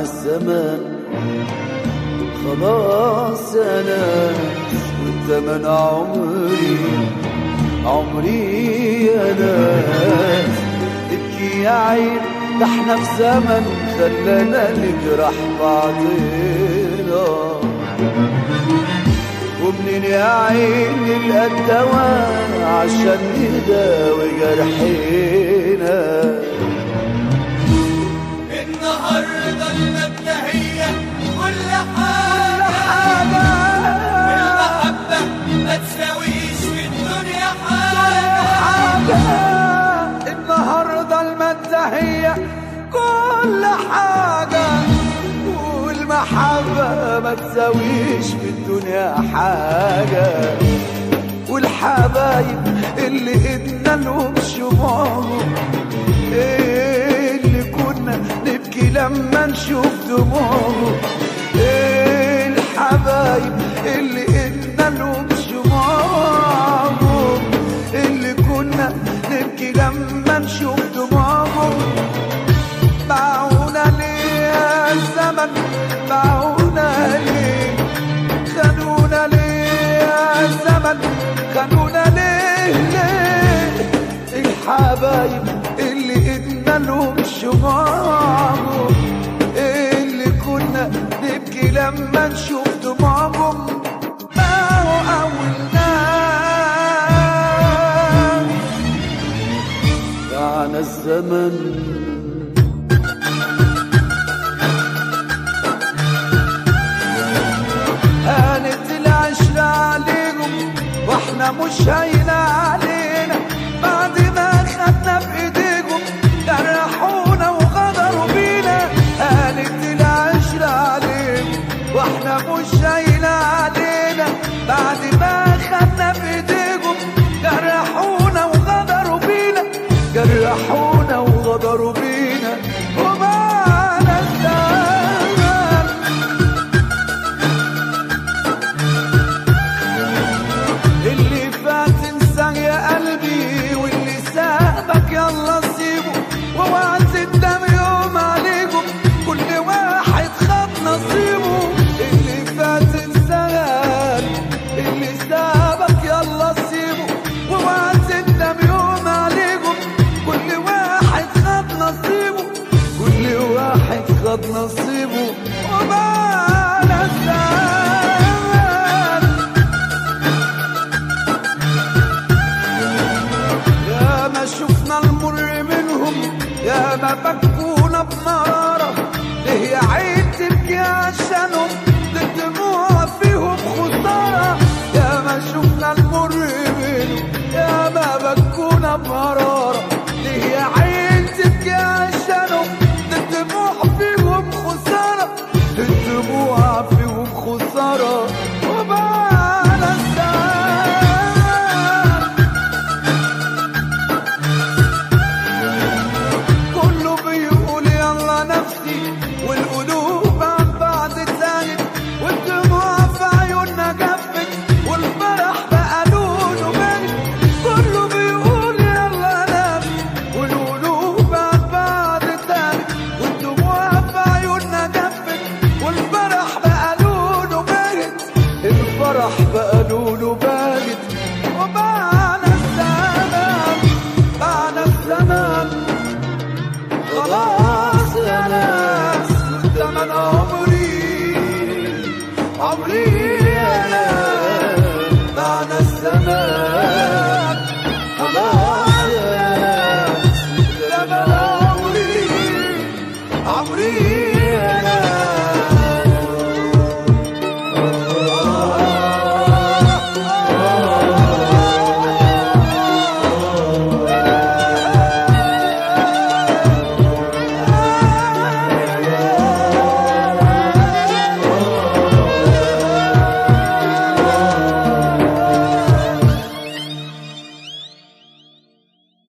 الزمان خلاص يا ناس والزمن عمري عمري يا ناس ابكي يا عين ده احنا في زمن خلانا نجرح بعضنا ومنين يا عين نلقى الدواء عشان نداوي جرحنا النهارده المبدئية كل حاجة المحبة ما تساويش في الدنيا حاجة النهارده المادة هي كل حاجة والمحبة ما تساويش في الدنيا حاجة والحبايب اللي ادنا لهم شموعهم إيه اللي كنا نبكي لما نشوف دموعهم إيه الحبايب اللي ادنا لهم شموعهم اللي كنا نبكي لما نشوف دموعهم باعونا ليه يا الزمن باعونا ليه خانونا ليه يا الزمن خانونا ليه ليه الحبايب اللي ادنا لهم شموعهم اللي كنا نبكي لما نشوف دموعهم باعوا أول ناس باعنا الزمن هانت العشرة عليهم واحنا مش هينا علينا بعد ما خدنا في ايديهم جرحونا وغدروا بينا هانت العشرة عليهم واحنا مش هينا علينا بعد ما خدنا في ايديهم جرحونا وغدروا بينا جرحونا وغدروا بينا وبعنا الزمن اللي فات انسى يا قلبي واللي سابك يلا سيبه واوعى تندم يوم عليكم كل واحد خد نصيبه اللي فات انسى يا قلبي اللي سابك يلا سيبه واوعى تندم يوم عليكم كل واحد خد نصيبه كل واحد خد نصيبه وبعنا الزمن يا ما شفنا المر منهم يا ما بكونا بمرارة ليه يا عين تبكي عشانهم الدموع فيهم خسارة يا ما شفنا المر منهم يا ما بكونا بمرارة ليه يا عين تبكي عشانهم الدموع فيهم خسارة الدموع فيهم خسارة وبعنا الزمان كله بيقول يلا نفسي والقلوب عن بعض تانت والدموع في عيوننا جفت والفرح بقى لونه مالي كله بيقول يلا نفسي والقلوب عن بعض تانت والدموع في عيوننا جفت والفرح بقى لونه باهت الفرح بقى لونه باهت وبقى